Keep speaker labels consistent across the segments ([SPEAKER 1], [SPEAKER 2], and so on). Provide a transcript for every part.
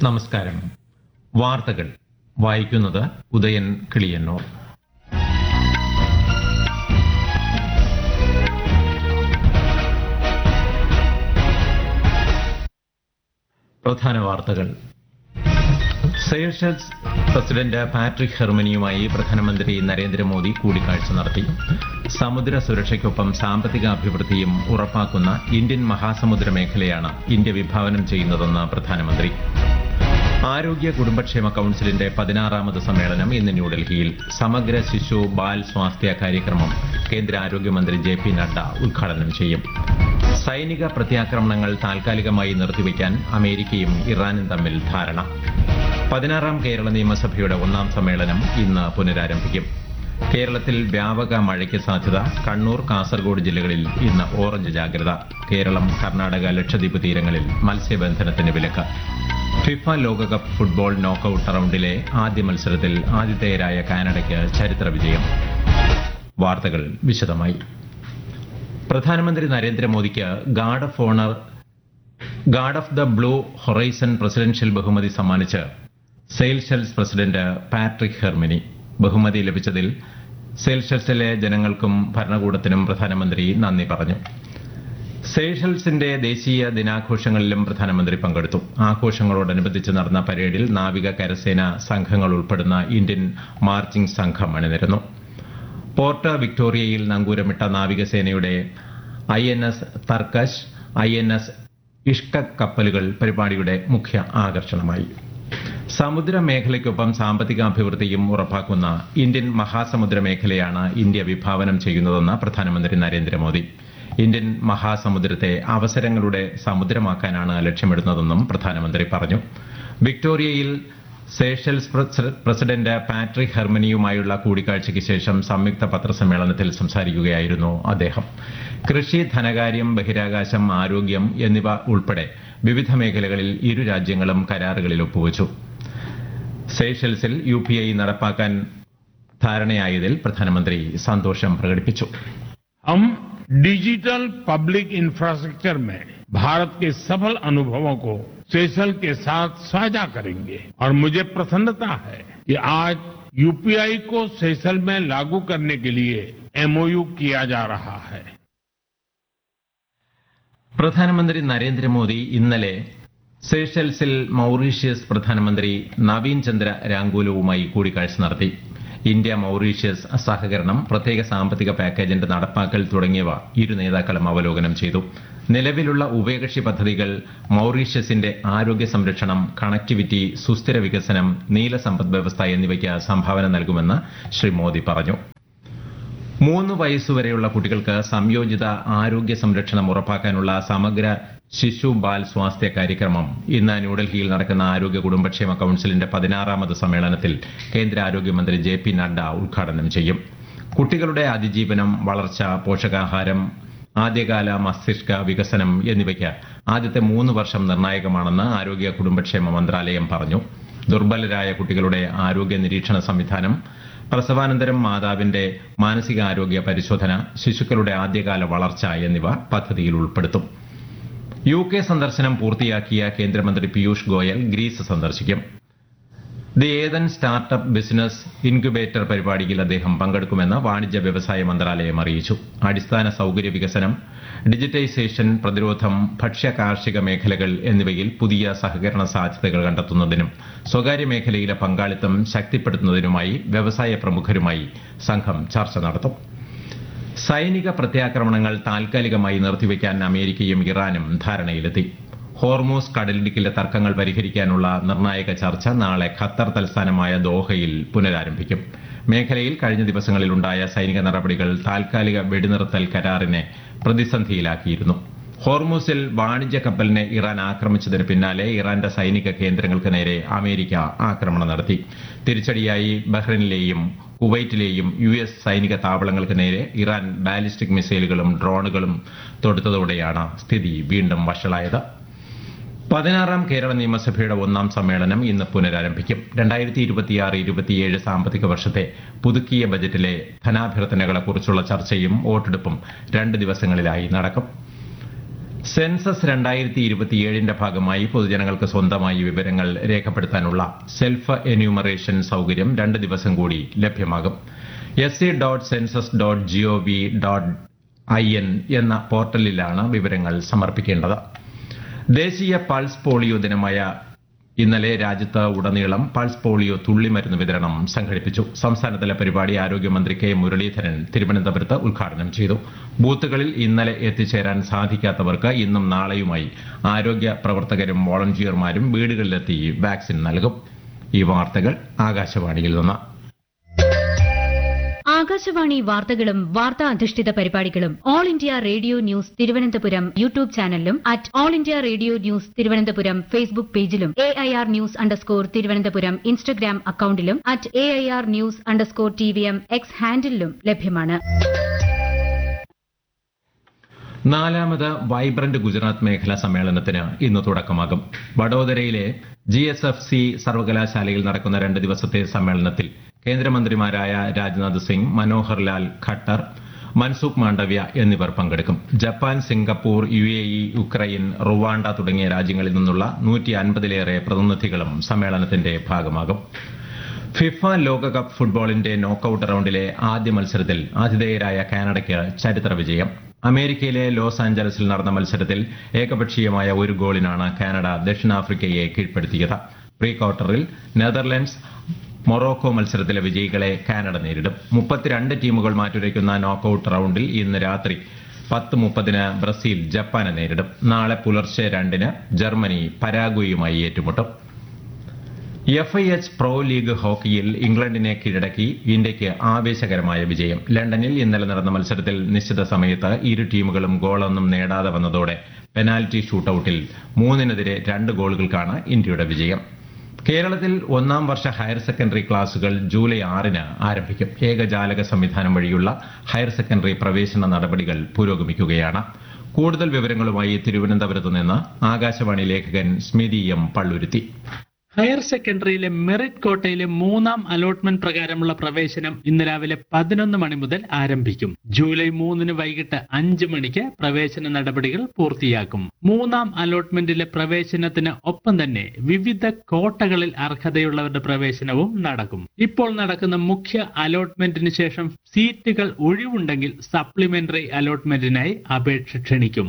[SPEAKER 1] നമസ്കാരം വാർത്തകൾ വായിക്കുന്നത് ഉദയൻ കിളിയന്നൂർ പ്രധാന വാർത്തകൾ സെയ്ഷൽസ് പ്രസിഡന്റ് പാട്രിക് ഹെർമനിയുമായി പ്രധാനമന്ത്രി നരേന്ദ്രമോദി കൂടിക്കാഴ്ച നടത്തി സമുദ്ര സുരക്ഷയ്ക്കൊപ്പം സാമ്പത്തിക അഭിവൃദ്ധിയും ഉറപ്പാക്കുന്ന ഇന്ത്യൻ മഹാസമുദ്ര മേഖലയാണ് ഇന്ത്യ വിഭാവനം ചെയ്യുന്നതെന്ന് പ്രധാനമന്ത്രി ആരോഗ്യ കുടുംബക്ഷേമ കൌൺസിലിന്റെ പതിനാറാമത് സമ്മേളനം ഇന്ന് ന്യൂഡൽഹിയിൽ സമഗ്ര ശിശു ബാൽ സ്വാസ്ഥ്യ കാര്യക്രമം കേന്ദ്ര ആരോഗ്യമന്ത്രി ജെ പി നഡ്ഡ ഉദ്ഘാടനം ചെയ്യും സൈനിക പ്രത്യാക്രമണങ്ങൾ താൽക്കാലികമായി നിർത്തിവെക്കാൻ അമേരിക്കയും ഇറാനും തമ്മിൽ ധാരണ പതിനാറാം കേരള നിയമസഭയുടെ ഒന്നാം സമ്മേളനം ഇന്ന് പുനരാരംഭിക്കും കേരളത്തിൽ വ്യാപക മഴയ്ക്ക് സാധ്യത കണ്ണൂർ കാസർഗോഡ് ജില്ലകളിൽ ഇന്ന് ഓറഞ്ച് ജാഗ്രത കേരളം കർണാടക ലക്ഷദ്വീപ് തീരങ്ങളിൽ മത്സ്യബന്ധനത്തിന് വിലക്ക് ഫിഫ ലോകകപ്പ് ഫുട്ബോൾ നോക്കൌട്ട് റൌണ്ടിലെ ആദ്യ മത്സരത്തിൽ ആതിഥേയരായ കാനഡയ്ക്ക് ചരിത്ര വിജയം വാർത്തകൾ വിശദമായി പ്രധാനമന്ത്രി നരേന്ദ്രമോദിക്ക് guard of honour guard of the blue horizon presidential ബഹുമതി സമ്മാനിച്ച് സെയിൽഷെൽസ് പ്രസിഡന്റ് പാട്രിക് ഹെർമിനി ബഹുമതി ലഭിച്ചതിൽ സെയിൽഷെൽസിലെ ജനങ്ങൾക്കും ഭരണകൂടത്തിനും പ്രധാനമന്ത്രി നന്ദി പറഞ്ഞു സെയ്ഷൽസിന്റെ ദേശീയ ദിനാഘോഷങ്ങളിലും പ്രധാനമന്ത്രി പങ്കെടുത്തു ആഘോഷങ്ങളോടനുബന്ധിച്ച് നടന്ന പരേഡിൽ നാവിക കരസേന സംഘങ്ങൾ ഉൾപ്പെടുന്ന ഇന്ത്യൻ മാർച്ചിംഗ് സംഘം അണിനിരന്നു പോർട്ട് വിക്ടോറിയയിൽ നങ്കൂരമിട്ട നാവികസേനയുടെ I N S Tarkash I N S ഇഷ്ക കപ്പലുകൾ പരിപാടിയുടെ മുഖ്യ ആകർഷണമായി സമുദ്ര മേഖലയ്ക്കൊപ്പം സാമ്പത്തിക അഭിവൃദ്ധിയും ഉറപ്പാക്കുന്ന ഇന്ത്യൻ മഹാസമുദ്ര മേഖലയാണ് ഇന്ത്യ വിഭാവനം ചെയ്യുന്നതെന്ന് പ്രധാനമന്ത്രി നരേന്ദ്രമോദി ഇന്ത്യൻ മഹാസമുദ്രത്തെ അവസരങ്ങളുടെ സമുദ്രമാക്കാനാണ് ലക്ഷ്യമിടുന്നതെന്നും പ്രധാനമന്ത്രി പറഞ്ഞു വിക്ടോറിയയിൽ സേഷൽസ് പ്രസിഡന്റ് പാട്രിക് ഹെർമനിയുമായുള്ള കൂടിക്കാഴ്ചയ്ക്ക് ശേഷം സംയുക്ത പത്രസമ്മേളനത്തിൽ സംസാരിക്കുകയായിരുന്നു അദ്ദേഹം കൃഷി ധനകാര്യം ബഹിരാകാശം ആരോഗ്യം എന്നിവ ഉൾപ്പെടെ വിവിധ മേഖലകളിൽ ഇരു രാജ്യങ്ങളും കരാറുകളിൽ ഒപ്പുവച്ചു സേഷൽസിൽ യു പി ഐ നടപ്പാക്കാൻ ധാരണയായതിൽ പ്രധാനമന്ത്രി സന്തോഷം പ്രകടിപ്പിച്ചു
[SPEAKER 2] हम डिजिटल पब्लिक इंफ्रास्ट्रक्चर में भारत के सफल अनुभवों को सेशल के साथ साझा करेंगे और मुझे प्रसन्नता है कि आज यूपीआई को सेशल में लागू करने के लिए एमओयू किया जा रहा है
[SPEAKER 1] പ്രധാനമന്ത്രി നരേന്ദ്രമോദി ഇന്നലെ സേഷൽസിൽ മൌറീഷ്യസ് പ്രധാനമന്ത്രി നവീൻ ചന്ദ്ര രാങ്കൂലുവുമായി കൂടിക്കാഴ്ച നടത്തി ഇന്ത്യ മൌറീഷ്യസ് സഹകരണം പ്രത്യേക സാമ്പത്തിക പാക്കേജിന്റെ നടപ്പാക്കൽ തുടങ്ങിയവ ഇരു നേതാക്കളും അവലോകനം ചെയ്തു നിലവിലുള്ള ഉഭയകക്ഷി പദ്ധതികൾ മൌറീഷ്യസിന്റെ ആരോഗ്യ സംരക്ഷണം കണക്ടിവിറ്റി സുസ്ഥിര വികസനം നീല സമ്പദ് വ്യവസ്ഥ എന്നിവയ്ക്ക് സംഭാവന നൽകുമെന്ന് ശ്രീ മോദി പറഞ്ഞു മൂന്ന് വയസ്സുവരെയുള്ള കുട്ടികൾക്ക് സംയോജിത ആരോഗ്യ സംരക്ഷണം ഉറപ്പാക്കാനുള്ള സമഗ്ര ശിശു ബാൽ സ്വാസ്ഥ്യ കാര്യക്രമം ഇന്ന് ന്യൂഡൽഹിയിൽ നടക്കുന്ന ആരോഗ്യ കുടുംബക്ഷേമ കൌൺസിലിന്റെ പതിനാറാമത് സമ്മേളനത്തിൽ കേന്ദ്ര ആരോഗ്യമന്ത്രി ജെ പി നഡ്ഡ ഉദ്ഘാടനം ചെയ്യും കുട്ടികളുടെ അതിജീവനം വളർച്ച പോഷകാഹാരം ആദ്യകാല മസ്തിഷ്ക വികസനം എന്നിവയ്ക്ക് ആദ്യത്തെ മൂന്ന് വർഷം നിർണായകമാണെന്ന് ആരോഗ്യ കുടുംബക്ഷേമ മന്ത്രാലയം പറഞ്ഞു ദുർബലരായ കുട്ടികളുടെ ആരോഗ്യ നിരീക്ഷണ സംവിധാനം പ്രസവാനന്തരം മാതാവിന്റെ മാനസികാരോഗ്യ പരിശോധന ശിശുക്കളുടെ ആദ്യകാല വളർച്ച എന്നിവ പദ്ധതിയിൽ ഉൾപ്പെടുത്തും യു കെ സന്ദർശനം പൂർത്തിയാക്കിയ കേന്ദ്രമന്ത്രി പീയൂഷ് ഗോയൽ ഗ്രീസ് സന്ദർശിക്കും the Athens startup business incubator പരിപാടിയിൽ അദ്ദേഹം പങ്കെടുക്കുമെന്ന് വാണിജ്യ വ്യവസായ മന്ത്രാലയം അറിയിച്ചു അടിസ്ഥാന സൌകര്യ വികസനം ഡിജിറ്റൈസേഷൻ പ്രതിരോധം ഭക്ഷ്യ കാർഷിക മേഖലകൾ എന്നിവയിൽ പുതിയ സഹകരണ സാധ്യതകൾ കണ്ടെത്തുന്നതിനും സ്വകാര്യ മേഖലയിലെ പങ്കാളിത്തം ശക്തിപ്പെടുത്തുന്നതിനുമായി വ്യവസായ പ്രമുഖരുമായി സംഘം ചർച്ച നടത്തും സൈനിക പ്രത്യാക്രമണങ്ങൾ താൽക്കാലികമായി നിർത്തിവെക്കാൻ അമേരിക്കയും ഇറാനും ധാരണയിലെത്തി ഹോർമൂസ് കടലിടുക്കിലെ തർക്കങ്ങൾ പരിഹരിക്കാനുള്ള നിർണായക ചർച്ച നാളെ ഖത്തർ തലസ്ഥാനമായ ദോഹയിൽ പുനരാരംഭിക്കും മേഖലയിൽ കഴിഞ്ഞ ദിവസങ്ങളിലുണ്ടായ സൈനിക നടപടികൾ താൽക്കാലിക വെടിനിർത്തൽ കരാറിനെ പ്രതിസന്ധിയിലാക്കിയിരുന്നു ഹോർമൂസിൽ വാണിജ്യ കപ്പലിനെ ഇറാൻ ആക്രമിച്ചതിന് പിന്നാലെ ഇറാന്റെ സൈനിക കേന്ദ്രങ്ങൾക്ക് നേരെ അമേരിക്ക ആക്രമണം നടത്തി തിരിച്ചടിയായി ബഹ്റിനിലെയും കുവൈറ്റിലെയും യു എസ് സൈനിക താവളങ്ങൾക്ക് നേരെ ഇറാൻ ബാലിസ്റ്റിക് മിസൈലുകളും ഡ്രോണുകളും തൊടുത്തതോടെയാണ് സ്ഥിതി വീണ്ടും വഷളായത് പതിനാറാം കേരള നിയമസഭയുടെ ഒന്നാം സമ്മേളനം ഇന്ന് പുനരാരംഭിക്കും രണ്ടായിരത്തി ഇരുപത്തിയാറ് ഇരുപത്തിയേഴ് സാമ്പത്തിക വർഷത്തെ പുതുക്കിയ ബജറ്റിലെ ധനാഭ്യർത്ഥനകളെക്കുറിച്ചുള്ള ചർച്ചയും വോട്ടെടുപ്പും രണ്ട് ദിവസങ്ങളിലായി നടക്കും സെൻസസ് രണ്ടായിരത്തി ഇരുപത്തിയേഴിന്റെ ഭാഗമായി പൊതുജനങ്ങൾക്ക് സ്വന്തമായി വിവരങ്ങൾ രേഖപ്പെടുത്താനുള്ള സെൽഫ് എന്യൂമറേഷൻ സൌകര്യം രണ്ട് ദിവസം കൂടി ലഭ്യമാകും S C dot census dot G O V dot I N എന്ന പോർട്ടലിലാണ് വിവരങ്ങൾ സമർപ്പിക്കേണ്ടത് ദേശീയ പൾസ് പോളിയോ ദിനമായ ഇന്നലെ രാജ്യത്ത് ഉടനീളം പൾസ് പോളിയോ തുള്ളിമരുന്ന് വിതരണം സംഘടിപ്പിച്ചു സംസ്ഥാനതല പരിപാടി ആരോഗ്യമന്ത്രി കെ മുരളീധരൻ തിരുവനന്തപുരത്ത് ഉദ്ഘാടനം ചെയ്തു ബൂത്തുകളിൽ ഇന്നലെ എത്തിച്ചേരാൻ സാധിക്കാത്തവർക്ക് ഇന്നും നാളെയുമായി ആരോഗ്യ പ്രവർത്തകരും വോളണ്ടിയർമാരും വീടുകളിലെത്തി വാക്സിൻ നൽകും ഈ വാർത്തകൾ ആകാശവാണിയിൽ നിന്ന്
[SPEAKER 3] ആകാശവാണി വാർത്തകളും വാർത്താ അധിഷ്ഠിത പരിപാടികളും all India radio news Thiruvananthapuram YouTube ചാനലിലും at all India radio news Thiruvananthapuram Facebook പേജിലും A I R news underscore Thiruvananthapuram Instagram അക്കൌണ്ടിലും at A I R news underscore T V M X ഹാൻഡിലും ലഭ്യമാണ്
[SPEAKER 1] നാലാമത് വൈബ്രന്റ് ഗുജറാത്ത് മേഖലാ സമ്മേളനത്തിന് ഇന്ന് തുടക്കമാകും വഡോദരയിലെ ജി എസ് എഫ് സി സർവകലാശാലയിൽ നടക്കുന്ന രണ്ട് ദിവസത്തെ സമ്മേളനത്തിൽ കേന്ദ്രമന്ത്രിമാരായ രാജ്നാഥ് സിംഗ് മനോഹർ ലാൽ ഖട്ടർ മൻസുഖ് മാണ്ഡവ്യ എന്നിവർ പങ്കെടുക്കും Japan Singapore U A E Ukraine Rwanda തുടങ്ങിയ രാജ്യങ്ങളിൽ നിന്നുള്ള നൂറ്റി അൻപതിലേറെ പ്രതിനിധികളും സമ്മേളനത്തിന്റെ ഭാഗമാകും ഫിഫ ലോകകപ്പ് ഫുട്ബോളിന്റെ നോക്കൌട്ട് റൌണ്ടിലെ ആദ്യ മത്സരത്തിൽ ആതിഥേയരായ കാനഡയ്ക്ക് ചരിത്ര വിജയം അമേരിക്കയിലെ ലോസ് ആഞ്ചലസിൽ നടന്ന മത്സരത്തിൽ ഏകപക്ഷീയമായ ഒരു ഗോളിനാണ് കാനഡ ദക്ഷിണാഫ്രിക്കയെ കീഴ്പ്പെടുത്തിയത് പ്രീ ക്വാർട്ടറിൽ നെതർലൻഡ്സ് മൊറോക്കോ മത്സരത്തിലെ വിജയികളെ കാനഡ നേരിടും മുപ്പത്തിരണ്ട് ടീമുകൾ മാറ്റുരയ്ക്കുന്ന നോക്കൌട്ട് റൌണ്ടിൽ ഇന്ന് രാത്രി പത്ത് മുപ്പതിന് ബ്രസീൽ ജപ്പാനെ നേരിടും നാളെ പുലർച്ചെ രണ്ടിന് ജർമ്മനി പരാഗ്വയുമായി ഏറ്റുമുട്ടും F I H pro league ഹോക്കിയിൽ ഇംഗ്ലണ്ടിനെ കീഴടക്കി ഇന്ത്യയ്ക്ക് ആവേശകരമായ വിജയം ലണ്ടനിൽ ഇന്നലെ നടന്ന മത്സരത്തിൽ നിശ്ചിത സമയത്ത് ഇരു ടീമുകളും ഗോളൊന്നും നേടാതെ വന്നതോടെ പെനാൽറ്റി ഷൂട്ടൌട്ടിൽ മൂന്നിനെതിരെ രണ്ട് ഗോളുകൾക്കാണ് ഇന്ത്യയുടെ വിജയം കേരളത്തിൽ ഒന്നാം വർഷ ഹയർ സെക്കൻഡറി ക്ലാസുകൾ ജൂലൈ ആറിന് ആരംഭിക്കും ഏകജാലക സംവിധാനം വഴിയുള്ള ഹയർ സെക്കൻഡറി പ്രവേശന നടപടികൾ പുരോഗമിക്കുകയാണ് കൂടുതൽ വിവരങ്ങളുമായി തിരുവനന്തപുരത്ത് നിന്ന് ആകാശവാണി ലേഖകൻ സ്മിതി എം പള്ളുരുത്തി
[SPEAKER 4] ഹയർ സെക്കൻഡറിയിലെ മെറിറ്റ് കോട്ടയിലെ മൂന്നാം അലോട്ട്മെന്റ് പ്രകാരമുള്ള പ്രവേശനം ഇന്ന് രാവിലെ പതിനൊന്ന് മണി മുതൽ ആരംഭിക്കും ജൂലൈ മൂന്നിന് വൈകിട്ട് അഞ്ച് മണിക്ക് പ്രവേശന നടപടികൾ പൂർത്തിയാക്കും മൂന്നാം അലോട്ട്മെന്റിലെ പ്രവേശനത്തിന് ഒപ്പം തന്നെ വിവിധ കോട്ടകളിൽ അർഹതയുള്ളവരുടെ പ്രവേശനവും നടക്കും ഇപ്പോൾ നടക്കുന്ന മുഖ്യ അലോട്ട്മെന്റിന് ശേഷം സീറ്റുകൾ ഒഴിവുണ്ടെങ്കിൽ സപ്ലിമെന്ററി അലോട്ട്മെന്റിനായി അപേക്ഷ ക്ഷണിക്കും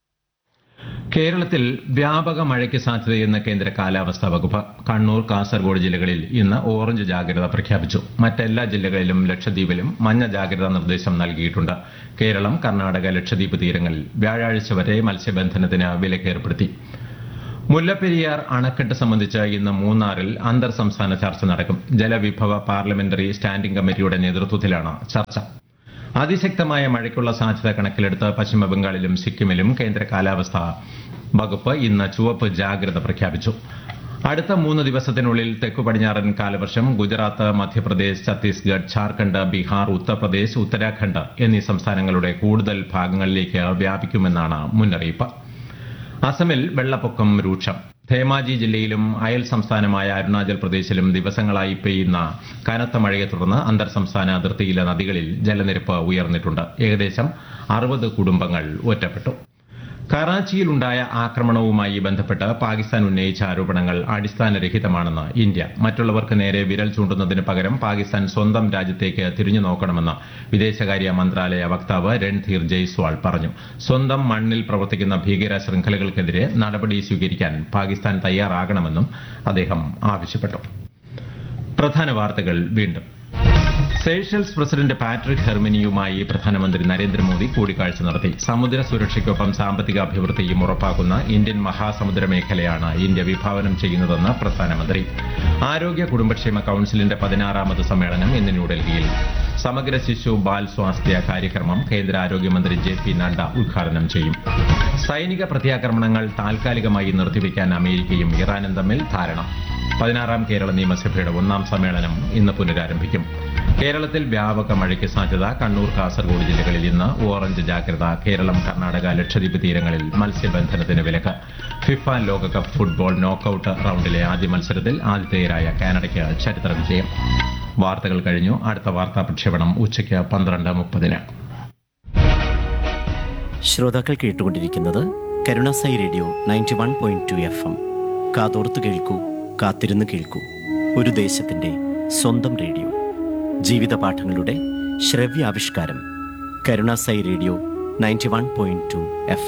[SPEAKER 1] കേരളത്തിൽ വ്യാപക മഴയ്ക്ക് സാധ്യതയെന്ന് കേന്ദ്ര കാലാവസ്ഥാ വകുപ്പ് കണ്ണൂർ കാസർഗോഡ് ജില്ലകളിൽ ഇന്ന് ഓറഞ്ച് ജാഗ്രത പ്രഖ്യാപിച്ചു മറ്റെല്ലാ ജില്ലകളിലും ലക്ഷദ്വീപിലും മഞ്ഞ ജാഗ്രതാ നിർദ്ദേശം നൽകിയിട്ടുണ്ട് കേരളം കർണാടക ലക്ഷദ്വീപ് തീരങ്ങളിൽ വ്യാഴാഴ്ച വരെ മത്സ്യബന്ധനത്തിന് വിലക്കേർപ്പെടുത്തി മുല്ലപ്പെരിയാർ അണക്കെട്ട് സംബന്ധിച്ച് ഇന്ന് മൂന്നാറിൽ അന്തർ സംസ്ഥാന ചർച്ച നടക്കും ജലവിഭവ പാർലമെന്ററി സ്റ്റാൻഡിംഗ് കമ്മിറ്റിയുടെ നേതൃത്വത്തിലാണ് ചർച്ച അതിശക്തമായ മഴയ്ക്കുള്ള സാധ്യത കണക്കിലെടുത്ത് പശ്ചിമബംഗാളിലും സിക്കിമിലും കേന്ദ്ര കാലാവസ്ഥാ വകുപ്പ് ഇന്ന് ചുവപ്പ് ജാഗ്രത പ്രഖ്യാപിച്ചു അടുത്ത മൂന്ന് ദിവസത്തിനുള്ളിൽ തെക്കു പടിഞ്ഞാറൻ കാലവർഷം ഗുജറാത്ത് മധ്യപ്രദേശ് ഛത്തീസ്ഗഡ് ഝാർഖണ്ഡ് ബീഹാർ ഉത്തർപ്രദേശ് ഉത്തരാഖണ്ഡ് എന്നീ സംസ്ഥാനങ്ങളുടെ കൂടുതൽ ഭാഗങ്ങളിലേക്ക് വ്യാപിക്കുമെന്നാണ് മുന്നറിയിപ്പ് അസമിൽ വെള്ളപ്പൊക്കം രൂക്ഷം ധേമാജി ജില്ലയിലും അയൽ സംസ്ഥാനമായ അരുണാചൽ പ്രദേശിലും ദിവസങ്ങളായി പെയ്യുന്ന കനത്ത മഴയെ തുടർന്ന് അന്തർ സംസ്ഥാന അതിർത്തിയിലെ നദികളിൽ ജലനിരപ്പ് ഉയർന്നിട്ടുണ്ട് ഏകദേശം അറുപത് കുടുംബങ്ങൾ ഒറ്റപ്പെട്ടു കറാച്ചിയിലുണ്ടായ ആക്രമണവുമായി ബന്ധപ്പെട്ട് പാകിസ്ഥാൻ ഉന്നയിച്ച ആരോപണങ്ങൾ അടിസ്ഥാനരഹിതമാണെന്ന് ഇന്ത്യ മറ്റുള്ളവർക്ക് നേരെ വിരൽ ചൂണ്ടുന്നതിന് പകരം പാകിസ്ഥാൻ സ്വന്തം രാജ്യത്തേക്ക് തിരിഞ്ഞു നോക്കണമെന്ന് വിദേശകാര്യ മന്ത്രാലയ വക്താവ് രൺധീർ ജയ്സ്വാൾ പറഞ്ഞു സ്വന്തം മണ്ണിൽ പ്രവർത്തിക്കുന്ന ഭീകര ശൃംഖലകൾക്കെതിരെ നടപടി സ്വീകരിക്കാൻ പാകിസ്ഥാൻ തയ്യാറാകണമെന്നും അദ്ദേഹം ആവശ്യപ്പെട്ടു പ്രധാന വാർത്തകൾ വീണ്ടും സേഷൽസ് പ്രസിഡന്റ് പാട്രിക് ഹെർമിനിയുമായി പ്രധാനമന്ത്രി നരേന്ദ്രമോദി കൂടിക്കാഴ്ച നടത്തി സമുദ്ര സുരക്ഷയ്ക്കൊപ്പം സാമ്പത്തിക അഭിവൃദ്ധിയും ഉറപ്പാക്കുന്ന ഇന്ത്യൻ മഹാസമുദ്ര മേഖലയാണ് ഇന്ത്യ വിഭാവനം ചെയ്യുന്നതെന്ന് പ്രധാനമന്ത്രി ആരോഗ്യ കുടുംബക്ഷേമ കൌൺസിലിന്റെ പതിനാറാമത് സമ്മേളനം ഇന്ന് ന്യൂഡൽഹിയിൽ സമഗ്ര ശിശു ബാൽ സ്വാസ്ഥ്യ കാര്യക്രമം കേന്ദ്ര ആരോഗ്യമന്ത്രി ജെ പി നഡ്ഡ ഉദ്ഘാടനം ചെയ്യും സൈനിക പ്രത്യാക്രമണങ്ങൾ താൽക്കാലികമായി നിർത്തിവെക്കാൻ അമേരിക്കയും ഇറാനും തമ്മിൽ ധാരണ പതിനാറാം കേരള നിയമസഭയുടെ ഒന്നാം സമ്മേളനം ഇന്ന് പുനരാരംഭിക്കും കേരളത്തിൽ വ്യാപക മഴയ്ക്ക് സാധ്യത കണ്ണൂർ കാസർഗോഡ് ജില്ലകളിൽ ഇന്ന് ഓറഞ്ച് ജാഗ്രത കേരളം കർണാടക ലക്ഷദ്വീപ് തീരങ്ങളിൽ മത്സ്യബന്ധനത്തിന് വിലക്ക് ഫിഫ ലോകകപ്പ് ഫുട്ബോൾ നോക്കൌട്ട് റൌണ്ടിലെ ആദ്യ മത്സരത്തിൽ ആതിഥേയരായ കാനഡയ്ക്ക് ചരിത്ര വിജയം വാർത്തകൾ കഴിഞ്ഞു അടുത്ത വാർത്താ പ്രക്ഷേപണം ഉച്ചയ്ക്ക് പന്ത്രണ്ട് മുപ്പതിന്
[SPEAKER 5] ശ്രോതാക്കൾ കേട്ടുകൊണ്ടിരിക്കുന്നത് Karunasai radio ninety one point two F M കാതോർത്ത് കേൾക്കൂ കാത്തിരുന്ന് കേൾക്കൂ ഒരു ദേശത്തിൻ്റെ സ്വന്തം റേഡിയോ ജീവിത പാഠങ്ങളുടെ ശ്രവ്യാവിഷ്കാരം Karunasai radio ninety one point two F